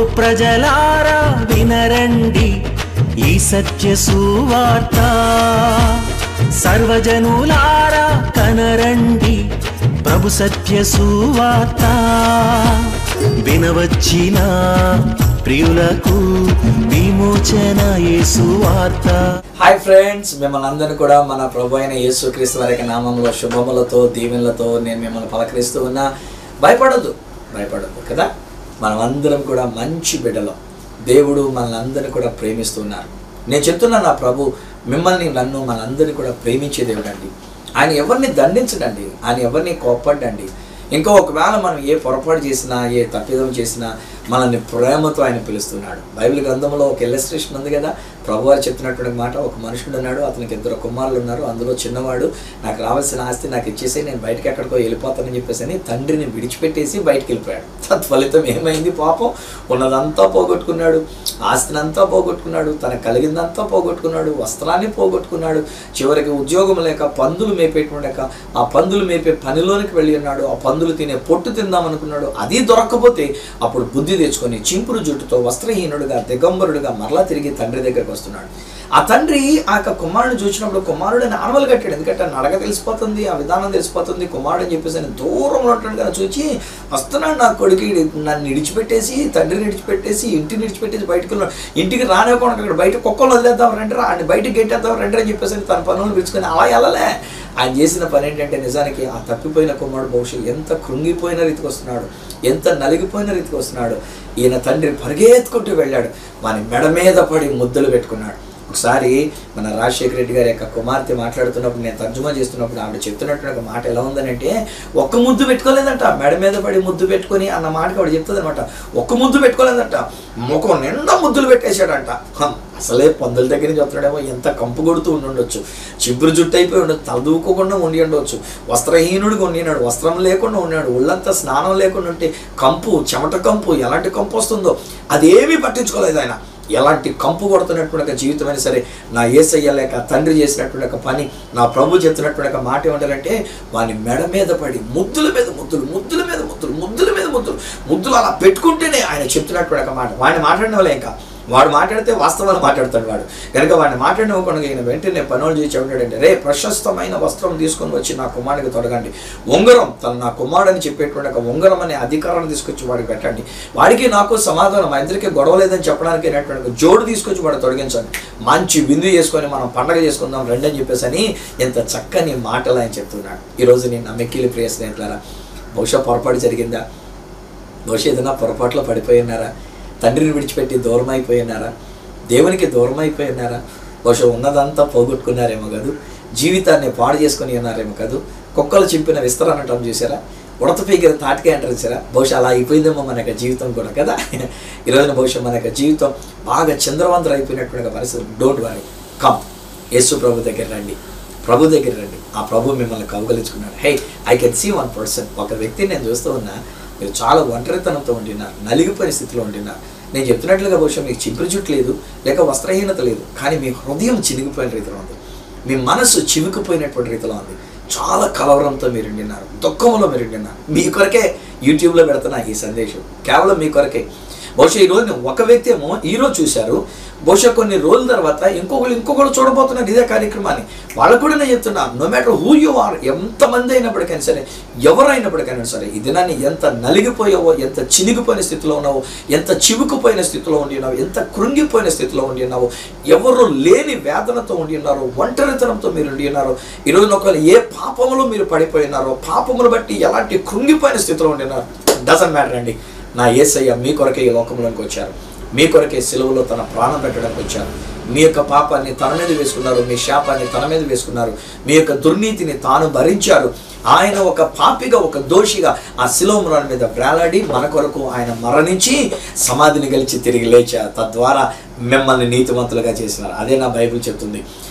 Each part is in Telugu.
ప్రజలారా వినరండి ఈ సత్య సువార్త సర్వజనులారా కనరండి ప్రభు సత్య సువార్త వినవచ్చిన ప్రియులకు విమోచన యేసు వార్త హాయ్ ఫ్రెండ్స్ మిమ్మల్ని అందరినీ కూడా మన ప్రభు అయిన యేసుక్రీస్తు వారి యొక్క నామంలో శుభములతో దీవెనలతో నేను మిమ్మల్ని పలకరిస్తూ ఉన్నా భయపడొద్దు భయపడొద్దు కదా మనం అందరం కూడా మంచి బిడ్డలం దేవుడు మనల్ని అందరినీ కూడా ప్రేమిస్తున్నారు నేను చెప్తున్నా నా ప్రభు మిమ్మల్ని నన్ను మనందరినీ కూడా ప్రేమించే దేవుడండి ఆయన ఎవరిని దండించడండి ఆయన ఎవరిని కోప్పడ్డండి ఇంకా ఒకవేళ మనం ఏ పొరపాటు చేసినా ఏ తప్పిదం చేసినా మనల్ని ప్రేమతో ఆయన పిలుస్తున్నాడు బైబిల్ గ్రంథంలో ఒక ఎల్లస్ట్రేషన్ ఉంది కదా ప్రభువారు చెప్తున్నటువంటి మాట ఒక మనుషుడు ఉన్నాడు అతనికి ఇద్దరు కుమారులు ఉన్నారు అందులో చిన్నవాడు నాకు రావాల్సిన ఆస్తి నాకు ఇచ్చేసి నేను బయటకి ఎక్కడికో వెళ్ళిపోతానని చెప్పేసి అని తండ్రిని విడిచిపెట్టేసి బయటికి వెళ్ళిపోయాడు తత్ఫలితం ఏమైంది పాపం ఉన్నదంతా పోగొట్టుకున్నాడు ఆస్తినంతా పోగొట్టుకున్నాడు తనకు కలిగిందంతా పోగొట్టుకున్నాడు వస్త్రాన్ని పోగొట్టుకున్నాడు చివరికి ఉద్యోగం లేక పందులు మేపేటుండక ఆ పందులు మేపే పనిలోనికి వెళ్ళి ఉన్నాడు ఆ పందులు తినే పొట్టు తిందాం అనుకున్నాడు అది దొరక్కపోతే అప్పుడు బుద్ధి తెచ్చుకొని చింపురు జుట్టుతో వస్త్రహీనుడుగా దిగంబరుడుగా మరలా తిరిగి తండ్రి దగ్గరకు వస్తున్నాడు ఆ తండ్రి ఆ యొక్క కుమారుని చూసినప్పుడు కుమారుడిని ఆనవలు కట్టాడు ఎందుకంటే నడక తెలిసిపోతుంది ఆ విధానం తెలిసిపోతుంది కుమారుడు అని చెప్పేసి ఆయన దూరంలో ఉంటాడు కదా చూచి వస్తున్నాడు నా కొడుకు ఈడు నన్ను విడిచిపెట్టేసి తండ్రిని విడిచిపెట్టేసి ఇంటిని విడిచిపెట్టేసి బయటకు వెళ్ళాడు ఇంటికి రానివ్వకుండా అక్కడ బయట కుక్కలు వదిలేద్దాం రండి రా ఆయన బయటకు గెట్టేద్దాం రండి అని చెప్పేసి తన పనులు పిలుచుకొని అలా వెళ్ళలే ఆయన చేసిన పని ఏంటంటే నిజానికి ఆ తప్పిపోయిన కుమారుడు బహుశా ఎంత కృంగిపోయిన రీతికి వస్తున్నాడు ఎంత నలిగిపోయిన రీతికి వస్తున్నాడు ఈయన తండ్రి పరిగెత్తుకుంటూ వెళ్ళాడు వాని మెడ మీద పడి ముద్దులు పెట్టుకున్నాడు ఒకసారి మన రాజశేఖర రెడ్డి గారి యొక్క కుమార్తె మాట్లాడుతున్నప్పుడు నేను తర్జుమా చేస్తున్నప్పుడు ఆవిడ చెప్తున్నట్టు ఒక మాట ఎలా ఉందనంటే ఒక్క ముద్దు పెట్టుకోలేదంట మెడ మీద పడి ముద్దు పెట్టుకొని అన్న మాటకి ఆవిడ చెప్తుంది అనమాట ఒక్క ముద్దు పెట్టుకోలేదంట ముఖం నిండా ముద్దులు పెట్టేశాడంట హం, అసలే పందుల దగ్గర నుంచి వస్తున్నాడేమో ఎంత కంపు కొడుతూ ఉండి ఉండొచ్చు చిబ్బురు జుట్టు అయిపోయి ఉండొచ్చు తలదూకోకుండా ఉండి ఉండొచ్చు వస్త్రహీనుడిగా ఉండినాడు వస్త్రం లేకుండా ఉన్నాడు ఒళ్ళంతా స్నానం లేకుండా ఉంటే కంపు చెమట కంపు ఎలాంటి కంపు వస్తుందో అదేమీ పట్టించుకోలేదు ఆయన ఎలాంటి కంపు కొడుతున్నటువంటి ఒక జీవితం అయినా సరే నా ఏసయ్య లేక తండ్రి చేసినటువంటి ఒక పని నా ప్రభు చెప్తున్నటువంటి ఒక మాట ఏమంటారంటే వాని మెడ మీద పడి ముద్దుల మీద ముద్దులు ముద్దుల మీద ముద్దులు ముద్దుల మీద ముద్దులు ముద్దులు అలా పెట్టుకుంటేనే ఆయన చెప్తున్నటువంటి ఒక మాట వాడిని మాట్లాడిన వాళ్ళే ఇంకా వాడు మాట్లాడితే వాస్తవాలు మాట్లాడతాడు వాడు కనుక వాడిని మాట్లాడినవ్వకుండా ఈయన వెంటనే పనులు చేసి ఉంటాడంటే రే ప్రశస్తమైన వస్త్రం తీసుకొని వచ్చి నా కుమారుడికి తొడగండి ఉంగరం తను నా కుమారుడని చెప్పేటువంటి ఒక ఉంగరం అనే అధికారాన్ని తీసుకొచ్చి వాడికి పెట్టండి వాడికి నాకు సమాధానం మా ఇద్దరికి గొడవ లేదని చెప్పడానికి అయినటువంటి ఒక జోడు తీసుకొచ్చి వాడు తొలగించండి మంచి విందు చేసుకొని మనం పండగ చేసుకుందాం రండి అని చెప్పేసి అని ఎంత చక్కని మాటలు ఆయన చెప్తున్నాడు ఈరోజు నేను నా మెక్కిలి ప్రియ స్నేహితులారా బహుశా పొరపాటు జరిగిందా బహుశా ఏదైనా పొరపాట్లో పడిపోయి ఉన్నారా తండ్రిని విడిచిపెట్టి దూరం అయిపోయి ఉన్నారా దేవునికి దూరం అయిపోయి ఉన్నారా బహుశా ఉన్నదంతా పోగొట్టుకున్నారేమో కాదు జీవితాన్ని పాడు చేసుకుని ఉన్నారేమో కాదు కుక్కలు చింపిన విస్తరణ అనటం చూసారా ఉడత పీకిన తాటికే అంటారు చూసారా బహుశా అలా అయిపోయిందేమో మన యొక్క జీవితం కూడా కదా ఈరోజు బహుశా మన యొక్క జీవితం బాగా చంద్రవంతరం అయిపోయినటువంటి పరిస్థితి డోంట్ వరీ కమ్ యేసు ప్రభు దగ్గర రండి ప్రభు దగ్గర రండి ఆ ప్రభు మిమ్మల్ని కౌగలించుకున్నాడు hey I can see one person ఒక వ్యక్తిని నేను చూస్తూ ఉన్నా మీరు చాలా ఒంటరితనంతో ఉంటున్నారు నలిగిపోయిన స్థితిలో ఉంటున్నారు నేను చెప్తున్నట్లుగా బహుశా మీకు చిగురు జుట్టు లేదు లేక వస్త్రహీనత లేదు కానీ మీ హృదయం చినిగిపోయిన రీతిలో ఉంది మీ మనసు చివుకుపోయినటువంటి రీతిలో ఉంది చాలా కలవరంతో మీరు ఉండినారు దుఃఖంలో మీరు ఉండినారు మీ కొరకే యూట్యూబ్లో పెడుతున్నా ఈ సందేశం కేవలం మీ కొరకే బహుశా ఈరోజు నేను ఒక వ్యక్తి ఏమో ఈరోజు చూశారు బహుశా కొన్ని రోజుల తర్వాత ఇంకొకరు ఇంకొకరు చూడబోతున్నారు ఇదే కార్యక్రమాన్ని వాళ్ళకు కూడా నేను చెప్తున్నా no matter who you are ఎంతమంది అయినప్పటికైనా సరే ఎవరైనప్పటికైనా సరే ఈ దినాన్ని ఎంత నలిగిపోయావో ఎంత చినిగిపోయిన స్థితిలో ఉన్నావో ఎంత చివుకుపోయిన స్థితిలో ఉండి ఉన్నావు ఎంత కృంగిపోయిన స్థితిలో ఉండి ఉన్నావు ఎవరు లేని వేదనతో ఉండి ఉన్నారో ఒంటరితనంతో మీరు ఉండి ఉన్నారో ఈరోజు ఒకవేళ ఏ పాపములో మీరు పడిపోయి ఉన్నారో పాపములు బట్టి ఎలాంటి కృంగిపోయిన స్థితిలో ఉండి ఉన్నారు డజన్ మ్యాటర్ అండి నా ఏసయ్య మీ కొరకే ఈ లోకంలోకి వచ్చారు మీ కొరకే సిలువలో తన ప్రాణం పెట్టడానికి వచ్చారు మీ యొక్క పాపాన్ని తన మీద వేసుకున్నారు మీ శాపాన్ని తన మీద వేసుకున్నారు మీ యొక్క దుర్నీతిని తాను భరించారు ఆయన ఒక పాపిగా ఒక దోషిగా ఆ శిలోమురాల మీద వేలాడి మన కొరకు ఆయన మరణించి సమాధిని గెలిచి తిరిగి లేచారు తద్వారా మిమ్మల్ని నీతివంతులుగా చేసినారు అదే నా బైబిల్ చెప్తుంది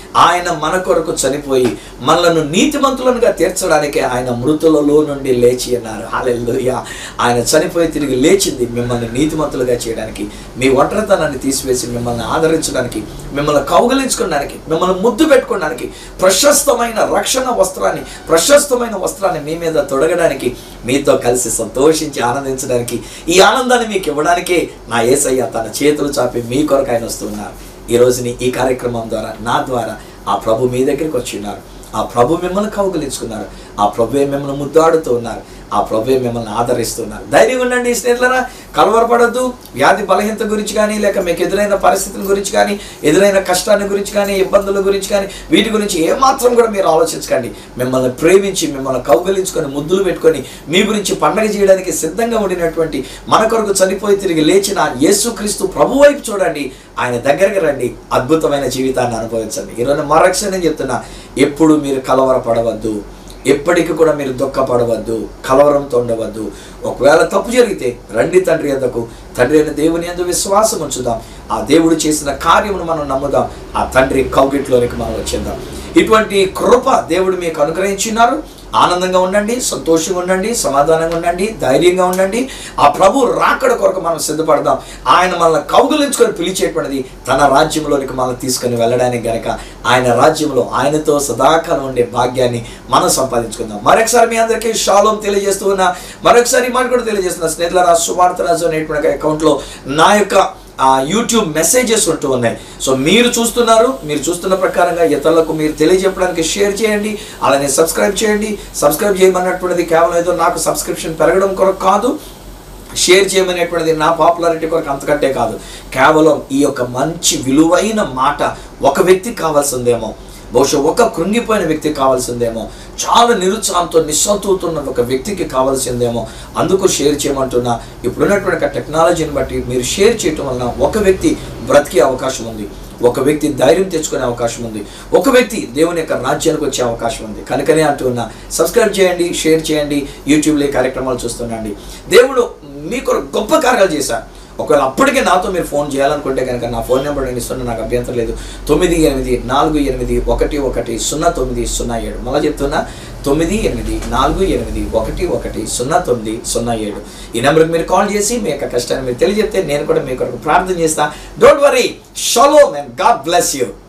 ఆయన మన కొరకు చనిపోయి మనలను నీతిమంతులనుగా తీర్చడానికి ఆయన మృతులలో నుండి లేచి అన్నారు హాలెల్లుయ ఆయన చనిపోయి తిరిగి లేచింది మిమ్మల్ని నీతిమంతులుగా చేయడానికి మీ ఒంటరితనాన్ని తీసివేసి మిమ్మల్ని ఆదరించడానికి మిమ్మల్ని కౌగలించుకోవడానికి మిమ్మల్ని ముద్దు పెట్టుకోవడానికి ప్రశస్తమైన రక్షణ వస్త్రాన్ని ప్రశస్తమైన వస్త్రాన్ని మీ మీద తొడగడానికి మీతో కలిసి సంతోషించి ఆనందించడానికి ఈ ఆనందాన్ని మీకు ఇవ్వడానికే నా ఏసయ్య తన చేతులు చాపి మీ కొరకు ఆయన వస్తున్నారు ఈ రోజుని ఈ కార్యక్రమం ద్వారా నా ద్వారా ఆ ప్రభు మీ దగ్గరికి వచ్చి ఉన్నారు ఆ ప్రభు మిమ్మల్ని కౌగులించుకున్నారు ఆ ప్రభువే మిమ్మల్ని ముద్దాడుతూ ఉన్నారు ఆ ప్రభువే మిమ్మల్ని ఆదరిస్తున్నారు ధైర్యం ఉండండి స్నేహితులరా కలవరపడద్దు వ్యాధి బలహీనత గురించి కానీ లేక మీకు ఎదురైన పరిస్థితుల గురించి కానీ ఎదురైన కష్టాన్ని గురించి కానీ ఇబ్బందుల గురించి కానీ వీటి గురించి ఏమాత్రం కూడా మీరు ఆలోచించకండి మిమ్మల్ని ప్రేమించి మిమ్మల్ని కౌగలించుకొని ముద్దులు పెట్టుకొని మీ గురించి పండగ చేయడానికి సిద్ధంగా ఉండినటువంటి మన కొరకు చనిపోయి తిరిగి లేచిన యేసుక్రీస్తు ప్రభు వైపు చూడండి ఆయన దగ్గరికి రండి అద్భుతమైన జీవితాన్ని అనుభవించండి ఈరోజు మరక్షణ నేను చెప్తున్నా ఎప్పుడు మీరు కలవరపడవద్దు ఎప్పటికీ కూడా మీరు దుఃఖపడవద్దు కలవరంతో ఉండవద్దు ఒకవేళ తప్పు జరిగితే రండి తండ్రి ఎందుకు తండ్రి అయిన దేవుని ఎందు విశ్వాసం ఉంచుదాం ఆ దేవుడు చేసిన కార్యమును మనం నమ్ముదాం ఆ తండ్రి కౌగిట్లోనికి మనం వచ్చేద్దాం ఇటువంటి కృప దేవుడు మీకు అనుగ్రహించున్నారు ఆనందంగా ఉండండి సంతోషంగా ఉండండి సమాధానంగా ఉండండి ధైర్యంగా ఉండండి ఆ ప్రభు రాకడ కొరకు మనం సిద్ధపడదాం ఆయన మనల్ని కౌగులించుకొని పిలిచేటువంటిది తన రాజ్యంలోనికి మనం తీసుకొని వెళ్ళడానికి గనక ఆయన రాజ్యంలో ఆయనతో సదాకాలం ఉండే భాగ్యాన్ని మనం సంపాదించుకుందాం మరొకసారి మీ అందరికీ షాలోం తెలియజేస్తూ ఉన్నా మరొకసారి ఈ మాట కూడా తెలియజేస్తున్నా స్నేహితుల సువార్త రాజు అనేటువంటి అకౌంట్లో నా యొక్క ఆ యూట్యూబ్ మెసేజెస్ ఉంటూ ఉన్నాయి సో మీరు చూస్తున్నారు మీరు చూస్తున్న ప్రకారంగా ఇతరులకు మీరు తెలియజెప్పడానికి షేర్ చేయండి అలానే సబ్స్క్రైబ్ చేయండి సబ్స్క్రైబ్ చేయమన్నటువంటిది కేవలం ఏదో నాకు సబ్స్క్రిప్షన్ పెరగడం కొరకు కాదు షేర్ చేయమనేటువంటిది నా పాపులారిటీ కొరకు అంతకంటే కాదు కేవలం ఈ యొక్క మంచి విలువైన మాట ఒక వ్యక్తికి కావాల్సిందేమో బహుశా ఒక కృంగిపోయిన వ్యక్తికి కావాల్సిందేమో చాలా నిరుత్సాహంతో నిస్సంతుతున్న ఒక వ్యక్తికి కావాల్సిందేమో అందుకు షేర్ చేయమంటున్నా ఇప్పుడున్నటువంటి టెక్నాలజీని బట్టి మీరు షేర్ చేయటం వలన ఒక వ్యక్తి బ్రతికే అవకాశం ఉంది ఒక వ్యక్తి ధైర్యం తెచ్చుకునే అవకాశం ఉంది ఒక వ్యక్తి దేవుని యొక్క రాజ్యానికి వచ్చే అవకాశం ఉంది కనుకనే అంటున్నా సబ్స్క్రైబ్ చేయండి షేర్ చేయండి యూట్యూబ్లో ఈ కార్యక్రమాలు చూస్తుండండి దేవుడు మీకు గొప్ప కార్యాలు చేశారు ఒకవేళ అప్పటికే నాతో మీరు ఫోన్ చేయాలనుకుంటే కనుక నా ఫోన్ నెంబర్ నేను ఇస్తున్నా నాకు అభ్యంతరం లేదు తొమ్మిది ఎనిమిది నాలుగు ఎనిమిది ఒకటి ఒకటి సున్నా తొమ్మిది సున్నా ఏడు మళ్ళీ చెప్తున్నా తొమ్మిది ఎనిమిది నాలుగు ఎనిమిది ఒకటి ఒకటి సున్నా తొమ్మిది సున్నా ఏడు ఈ నెంబర్కి మీరు కాల్ చేసి మీ యొక్క కష్టాన్ని మీరు తెలియజెప్తే నేను కూడా మీ కొరకు ప్రార్థన చేస్తా don't worry shalom God bless you